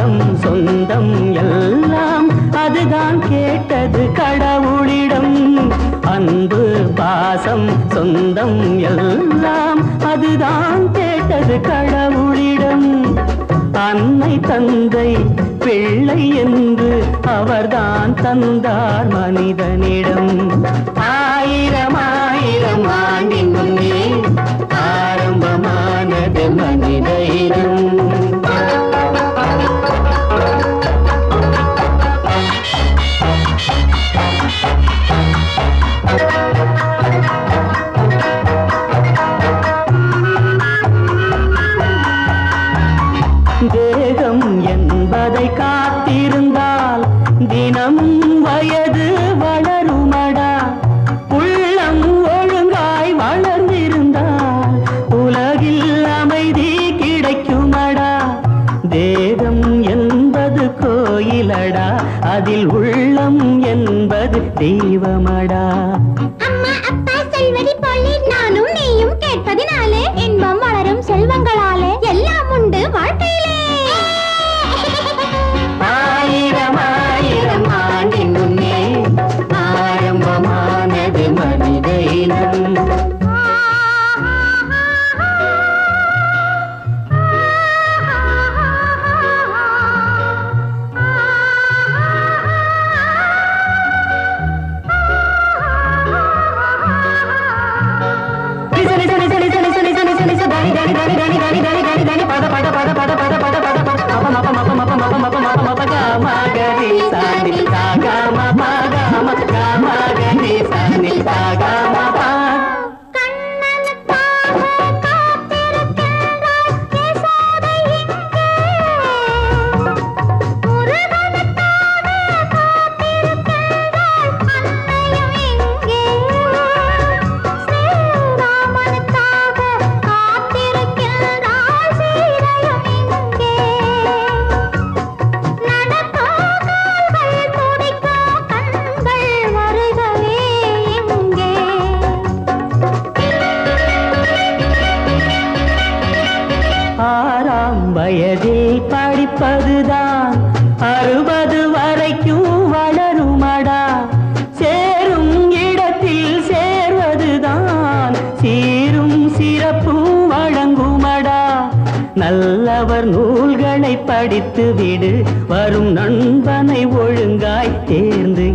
பாசம் சொந்தம் எல்லாம் அதுதான் கேட்டது கடவுளிடம் அன்பு பாசம் சொந்தம் எல்லாம் அதுதான் கேட்டது கடவுளிடம் அன்னை தந்தை பிள்ளை என்று அவர்தான் தந்தார் மனிதனிடம் ஆயிரம் ஆயிரம் ஆண்டின் முன்னே ஆரம்பமானது மனித இனம் தேகம் என்பதை காத்திருந்தால் தினமும் வயது வளருமடா உள்ளம் ஒழுங்காய் வளர்ந்திருந்தால் உலகில் அமைதி கிடைக்குமடா தேகம் என்பது கோயிலடா அதில் உள்ளம் என்பது தெய்வமடா அம்மா அப்பா செல்வதி போலே நானும் நீயும் கேட்பதினாலே இன்பம் வளரும் செல்வங்களாலே எல்லாம் உண்டு வாழ்க்கையிலே ஆயிரம் ஆயிரம் ஆண்டின் முன்னே ஆரம்பமானது மனித இனம் ஆறாம் வயதில் படிப்பதுதான் அறுபது வரைக்கும் வளருமடா சேரும் இடத்தில் சேர்வதுதான் சீரும் சிறப்பும் வழங்குமடா நல்லவர் நூல்களை படித்து விடு வரும் நண்பனை ஒழுங்காய் தேர்ந்து